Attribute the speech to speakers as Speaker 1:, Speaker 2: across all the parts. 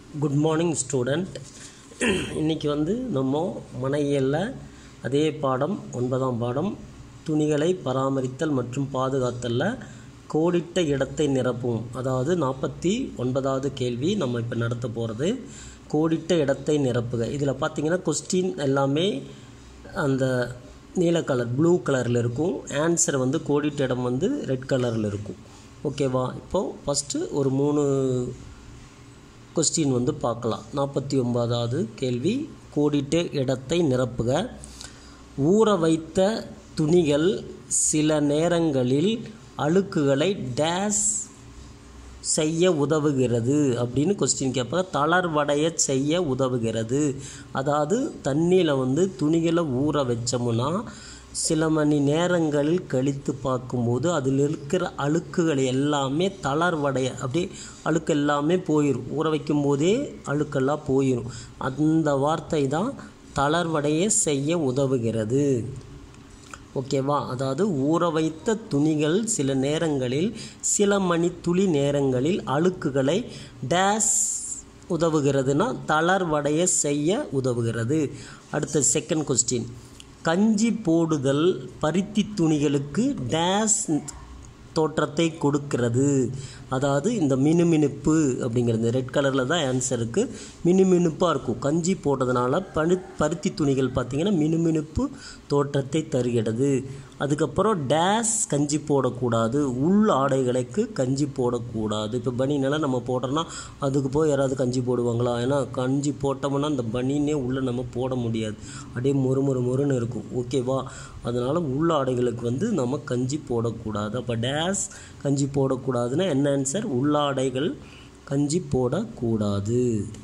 Speaker 1: good morning student இன்றைக்கி வந்து நம்ம மனையியலில் அதே பாடம் ஒன்பதாம் பாடம் துணிகளை பராமரித்தல் மற்றும் பாதுகாத்தலில் கோடிட்ட இடத்தை நிரப்பும் அதாவது நாற்பத்தி ஒன்பதாவது கேள்வி நம்ம இப்போ நடத்த போகிறது கோடிட்ட இடத்தை நிரப்புக இதில் பார்த்தீங்கன்னா கொஸ்டின் எல்லாமே அந்த நீல கலர் ப்ளூ கலரில் இருக்கும் ஆன்சர் வந்து கோடிட்ட இடம் வந்து ரெட் கலரில் இருக்கும் ஓகேவா இப்போது ஃபஸ்ட்டு ஒரு மூணு கொஸ்டின் வந்து பார்க்கலாம் நாற்பத்தி ஒன்பதாவது கேள்வி கோடிட்ட இடத்தை நிரப்புக ஊற வைத்த துணிகள் சில நேரங்களில் அழுக்குகளை டேஸ் செய்ய உதவுகிறது அப்படின்னு கொஸ்டின் கேட்பாங்க தளர்வடைய செய்ய உதவுகிறது அதாவது தண்ணியில் வந்து துணிகளை ஊற வச்சோம்னா சில மணி நேரங்களில் கழித்து பார்க்கும்போது அதில் இருக்கிற அழுக்குகள் எல்லாமே தளர்வடைய அப்படியே அழுக்கு எல்லாமே போயிடும் ஊற வைக்கும் போதே அழுக்கெல்லாம் போயிடும் அந்த வார்த்தை தான் தளர்வடைய செய்ய உதவுகிறது ஓகேவா அதாவது ஊற வைத்த துணிகள் சில நேரங்களில் சில மணி துளி நேரங்களில் அழுக்குகளை டேஸ் உதவுகிறதுனா தளர்வடைய செய்ய உதவுகிறது அடுத்த செகண்ட் கொஸ்டின் கஞ்சி போடுதல் பருத்தி துணிகளுக்கு டேஸ் தோற்றத்தை கொடுக்கிறது அதாவது இந்த மினுமினுப்பு அப்படிங்கிறது ரெட் கலரில் தான் ஆன்சருக்கு மினுமினுப்பாக இருக்கும் கஞ்சி போட்டதுனால பனு பருத்தி துணிகள் பார்த்திங்கன்னா மினுமினுப்பு தோற்றத்தை தருகிறது அதுக்கப்புறம் டேஸ் கஞ்சி போடக்கூடாது உள் ஆடைகளுக்கு கஞ்சி போடக்கூடாது இப்போ பனியனெல்லாம் நம்ம போடுறோன்னா அதுக்கு போய் யாராவது கஞ்சி போடுவாங்களா ஏன்னா கஞ்சி போட்டோம்னா அந்த பனியனே உள்ளே நம்ம போட முடியாது அப்படியே மொறு மொறு மொறுன்னு இருக்கும் ஓகேவா அதனால் உள் ஆடைகளுக்கு வந்து நம்ம கஞ்சி போடக்கூடாது அப்போ டேஸ் கஞ்சி போடக்கூடாதுன்னா என்ன ஆன்சர் உள்ளாடைகள் கஞ்சி போடக்கூடாது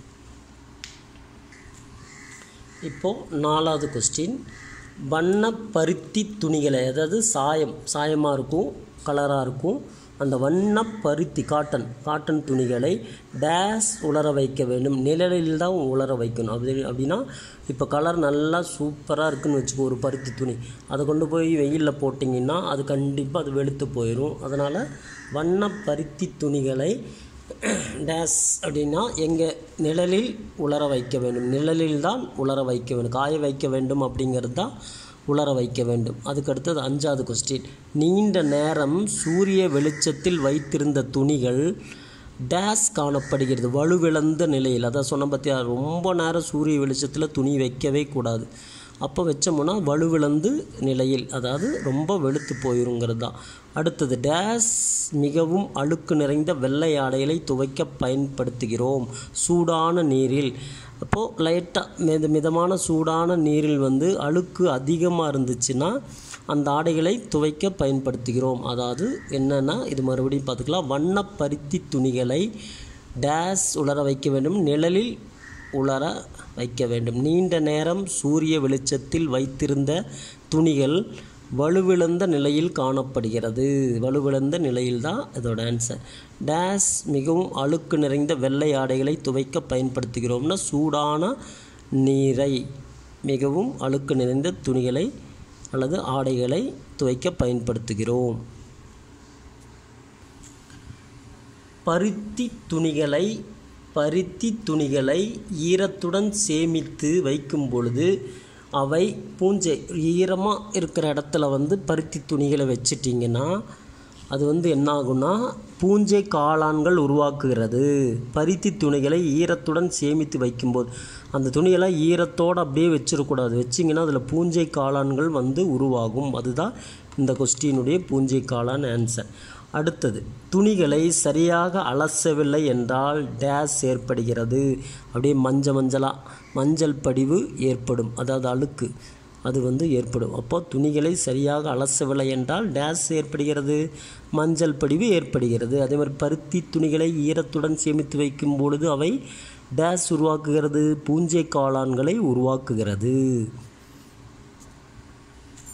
Speaker 1: இப்போது நாலாவது கொஸ்டின் வண்ண பருத்தி துணிகளை அதாவது சாயம் சாயமாக இருக்கும் கலராக இருக்கும் அந்த வண்ண பருத்தி காட்டன் காட்டன் துணிகளை டேஸ் உலர வைக்க வேண்டும் நிழலில் தான் உலர வைக்கணும் அப்படி அப்படின்னா இப்போ கலர் நல்லா சூப்பராக இருக்குன்னு வச்சுக்கோ ஒரு பருத்தி துணி அதை கொண்டு போய் வெயிலில் போட்டிங்கன்னா அது கண்டிப்பாக அது வெளுத்து போயிடும் அதனால் வண்ண பருத்தி துணிகளை டேஸ் அப்படின்னா எங்கே நிழலில் உலர வைக்க வேண்டும் நிழலில் தான் உலர வைக்க வேண்டும் காய வைக்க வேண்டும் அப்படிங்கிறது தான் உலர வைக்க வேண்டும் அதுக்கு அடுத்தது அஞ்சாவது கொஸ்டின் நீண்ட நேரம் சூரிய வெளிச்சத்தில் வைத்திருந்த துணிகள் டேஸ் காணப்படுகிறது வலுவிழந்த நிலையில் அதான் சொன்ன பார்த்தியா ரொம்ப நேரம் சூரிய வெளிச்சத்தில் துணி வைக்கவே கூடாது அப்போ வச்சோம்னா வலுவிழந்து நிலையில் அதாவது ரொம்ப வெளுத்து போயிருங்கிறது தான் அடுத்தது டேஸ் மிகவும் அழுக்கு நிறைந்த வெள்ளை ஆடைகளை துவைக்க பயன்படுத்துகிறோம் சூடான நீரில் அப்போது லைட்டாக மித மிதமான சூடான நீரில் வந்து அழுக்கு அதிகமாக இருந்துச்சுன்னா அந்த ஆடைகளை துவைக்க பயன்படுத்துகிறோம் அதாவது என்னென்னா இது மறுபடியும் பார்த்துக்கலாம் வண்ண பருத்தி துணிகளை டேஸ் உலர வைக்க வேண்டும் நிழலில் உலர வைக்க வேண்டும் நீண்ட நேரம் சூரிய வெளிச்சத்தில் வைத்திருந்த துணிகள் வலுவிழந்த நிலையில் காணப்படுகிறது வலுவிழந்த நிலையில் தான் இதோட ஆன்சர் டேஸ் மிகவும் அழுக்கு நிறைந்த வெள்ளை ஆடைகளை துவைக்க பயன்படுத்துகிறோம்னா சூடான நீரை மிகவும் அழுக்கு நிறைந்த துணிகளை அல்லது ஆடைகளை துவைக்க பயன்படுத்துகிறோம் பருத்தி துணிகளை பருத்தி துணிகளை ஈரத்துடன் சேமித்து வைக்கும் பொழுது அவை பூஞ்சை ஈரமாக இருக்கிற இடத்துல வந்து பருத்தி துணிகளை வச்சிட்டிங்கன்னா அது வந்து என்ன ஆகும்னா பூஞ்சை காளான்கள் உருவாக்குகிறது பருத்தி துணிகளை ஈரத்துடன் சேமித்து வைக்கும்போது அந்த துணியெல்லாம் ஈரத்தோடு அப்படியே வச்சிடக்கூடாது வச்சிங்கன்னா அதில் பூஞ்சை காளான்கள் வந்து உருவாகும் அதுதான் இந்த கொஸ்டினுடைய பூஞ்சை காளான் ஆன்சர் அடுத்தது துணிகளை சரியாக அலசவில்லை என்றால் டேஸ் ஏற்படுகிறது அப்படியே மஞ்ச மஞ்சளாக மஞ்சள் படிவு ஏற்படும் அதாவது அழுக்கு அது வந்து ஏற்படும் அப்போ துணிகளை சரியாக அலசவில்லை என்றால் டேஸ் ஏற்படுகிறது மஞ்சள் படிவு ஏற்படுகிறது அதே மாதிரி பருத்தி துணிகளை ஈரத்துடன் சேமித்து வைக்கும் பொழுது அவை டேஸ் உருவாக்குகிறது பூஞ்சை காளான்களை உருவாக்குகிறது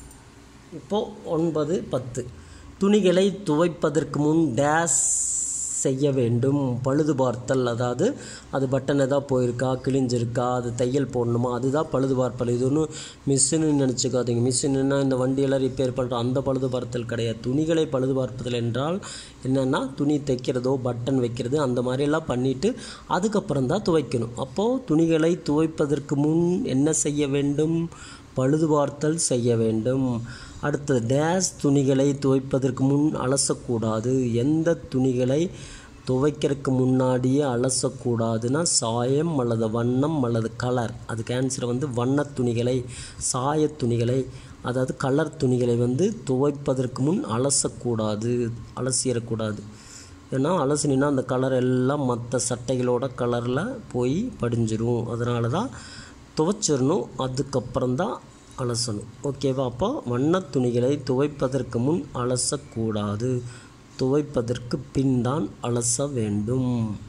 Speaker 1: இப்போது ஒன்பது பத்து துணிகளை துவைப்பதற்கு முன் டேஸ் செய்ய வேண்டும் பழுது பார்த்தல் அதாவது அது பட்டன் எதாவது போயிருக்கா கிழிஞ்சிருக்கா அது தையல் போடணுமா அதுதான் பழுது பார்ப்பல் இது ஒன்றும் மிஷின்னு நினச்சிக்காதீங்க மிஷின்னா இந்த வண்டியெல்லாம் ரிப்பேர் பண்ணுற அந்த பழுது பார்த்தல் கிடையாது துணிகளை பழுது பார்ப்பதில் என்றால் என்னென்னா துணி தைக்கிறதோ பட்டன் வைக்கிறது அந்த மாதிரியெல்லாம் பண்ணிவிட்டு அதுக்கப்புறம் தான் துவைக்கணும் அப்போது துணிகளை துவைப்பதற்கு முன் என்ன செய்ய வேண்டும் பழுது பார்த்தல் செய்ய வேண்டும் அடுத்தது டேஸ் துணிகளை துவைப்பதற்கு முன் அலசக்கூடாது எந்த துணிகளை துவைக்கிறதுக்கு முன்னாடியே அலசக்கூடாதுன்னா சாயம் அல்லது வண்ணம் அல்லது கலர் அதுக்கு ஆன்சர் வந்து வண்ண துணிகளை சாய துணிகளை அதாவது கலர் துணிகளை வந்து துவைப்பதற்கு முன் அலசக்கூடாது அலசிடக்கூடாது ஏன்னா அலசினா அந்த கலர் எல்லாம் மற்ற சட்டைகளோட கலரில் போய் படிஞ்சிரும் அதனால தான் துவைச்சிடணும் அதுக்கப்புறம் தான் அலசணும் ஓகேவா அப்போ வண்ணத் துணிகளை துவைப்பதற்கு முன் அலசக்கூடாது துவைப்பதற்கு பின் தான் அலச வேண்டும்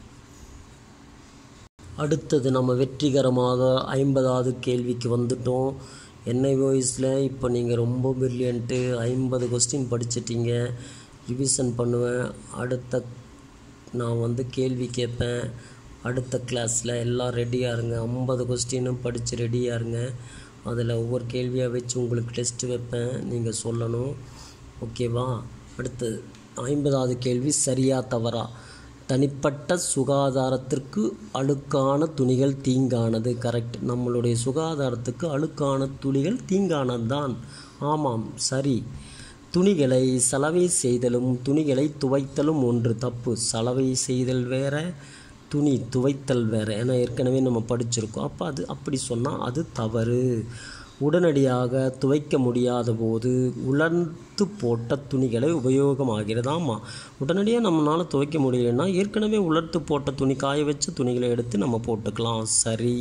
Speaker 1: அடுத்தது நம்ம வெற்றிகரமாக ஐம்பதாவது கேள்விக்கு வந்துட்டோம் என்ஐ வாய்ஸில் இப்போ நீங்கள் ரொம்ப பிரில்லியண்ட்டு ஐம்பது கொஸ்டின் படிச்சிட்டீங்க ரிவிஷன் பண்ணுவேன் அடுத்த நான் வந்து கேள்வி கேட்பேன் அடுத்த கிளாஸில் எல்லாம் ரெடியாக இருங்க ஐம்பது கொஸ்டினும் படித்து ரெடியாக இருங்க அதில் ஒவ்வொரு கேள்வியாக வச்சு உங்களுக்கு டெஸ்ட் வைப்பேன் நீங்கள் சொல்லணும் ஓகேவா அடுத்தது ஐம்பதாவது கேள்வி சரியா தவறா தனிப்பட்ட சுகாதாரத்திற்கு அழுக்கான துணிகள் தீங்கானது கரெக்ட் நம்மளுடைய சுகாதாரத்துக்கு அழுக்கான துணிகள் தீங்கானது தான் ஆமாம் சரி துணிகளை சலவை செய்தலும் துணிகளை துவைத்தலும் ஒன்று தப்பு சலவை செய்தல் வேற துணி துவைத்தல் வேறு ஏன்னா ஏற்கனவே நம்ம படிச்சிருக்கோம் அப்போ அது அப்படி சொன்னால் அது தவறு உடனடியாக துவைக்க முடியாத போது உலர்ந்து போட்ட துணிகளை உபயோகமாகிறது ஆமாம் உடனடியாக நம்மளால் துவைக்க முடியலன்னா ஏற்கனவே உலர்த்து போட்ட துணி காய வச்ச துணிகளை எடுத்து நம்ம போட்டுக்கலாம் சரி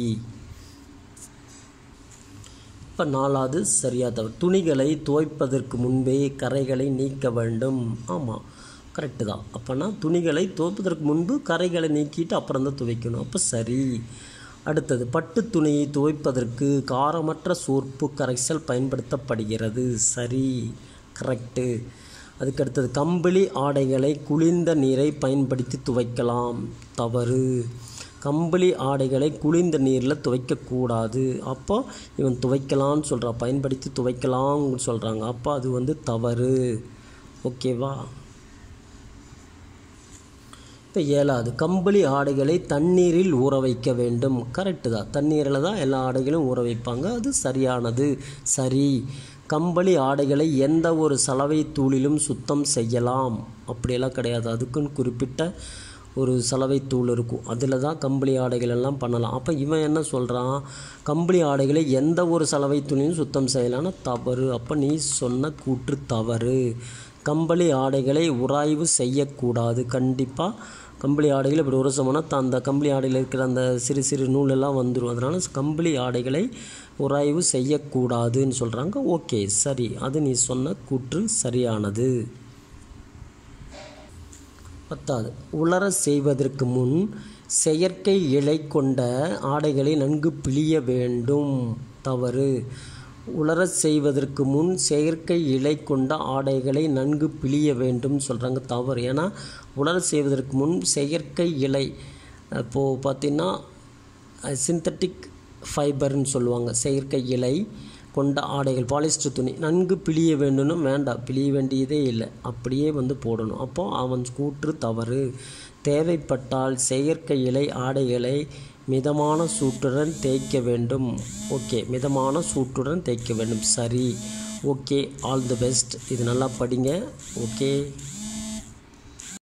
Speaker 1: இப்போ நாலாவது சரியாக தவறு துணிகளை துவைப்பதற்கு முன்பே கரைகளை நீக்க வேண்டும் ஆமாம் கரெக்டு தான் அப்போனா துணிகளை துவைப்பதற்கு முன்பு கரைகளை நீக்கிட்டு அப்புறம் தான் துவைக்கணும் அப்போ சரி அடுத்தது பட்டு துணியை துவைப்பதற்கு காரமற்ற சோர்ப்பு கரைசல் பயன்படுத்தப்படுகிறது சரி கரெக்டு அதுக்கடுத்தது கம்பளி ஆடைகளை குளிர்ந்த நீரை பயன்படுத்தி துவைக்கலாம் தவறு கம்பளி ஆடைகளை குளிர்ந்த நீரில் துவைக்கக்கூடாது அப்போ இவன் துவைக்கலாம்னு சொல்கிறான் பயன்படுத்தி துவைக்கலாம்னு சொல்கிறாங்க அப்போ அது வந்து தவறு ஓகேவா இப்போ ஏழாவது கம்பளி ஆடைகளை தண்ணீரில் ஊற வைக்க வேண்டும் கரெக்டு தான் தண்ணீரில் தான் எல்லா ஆடைகளும் ஊற வைப்பாங்க அது சரியானது சரி கம்பளி ஆடைகளை எந்த ஒரு சலவை தூளிலும் சுத்தம் செய்யலாம் அப்படியெல்லாம் கிடையாது அதுக்குன்னு குறிப்பிட்ட ஒரு சலவை தூள் இருக்கும் அதில் தான் கம்பளி ஆடைகள் எல்லாம் பண்ணலாம் அப்போ இவன் என்ன சொல்கிறான் கம்பளி ஆடைகளை எந்த ஒரு சலவை தூளிலும் சுத்தம் செய்யலாம்னா தவறு அப்போ நீ சொன்ன கூற்று தவறு கம்பளி ஆடைகளை உராய்வு செய்யக்கூடாது கண்டிப்பாக கம்பளி ஆடைகள் இப்படி உரச போனால் அந்த கம்பளி ஆடையில் இருக்கிற அந்த சிறு சிறு நூலெல்லாம் வந்துடும் அதனால் கம்பளி ஆடைகளை உராய்வு செய்யக்கூடாதுன்னு சொல்கிறாங்க ஓகே சரி அது நீ சொன்ன கூற்று சரியானது பத்தாவது உலர செய்வதற்கு முன் செயற்கை இழை கொண்ட ஆடைகளை நன்கு பிழிய வேண்டும் தவறு உலரச் செய்வதற்கு முன் செயற்கை இலை கொண்ட ஆடைகளை நன்கு பிழிய வேண்டும் சொல்கிறாங்க தவறு ஏன்னா உலரச் செய்வதற்கு முன் செயற்கை இலை இப்போது பார்த்திங்கன்னா சிந்தட்டிக் ஃபைபர்னு சொல்லுவாங்க செயற்கை இலை கொண்ட ஆடைகள் பாலிஸ்டர் துணி நன்கு பிழிய வேண்டும்னு வேண்டாம் பிழிய வேண்டியதே இல்லை அப்படியே வந்து போடணும் அப்போது அவன் கூற்று தவறு தேவைப்பட்டால் செயற்கை இலை ஆடைகளை மிதமான சூட்டுடன் தேய்க்க வேண்டும் ஓகே மிதமான சூட்டுடன் தேய்க்க வேண்டும் சரி ஓகே ஆல் தி பெஸ்ட் இது நல்லா படிங்க ஓகே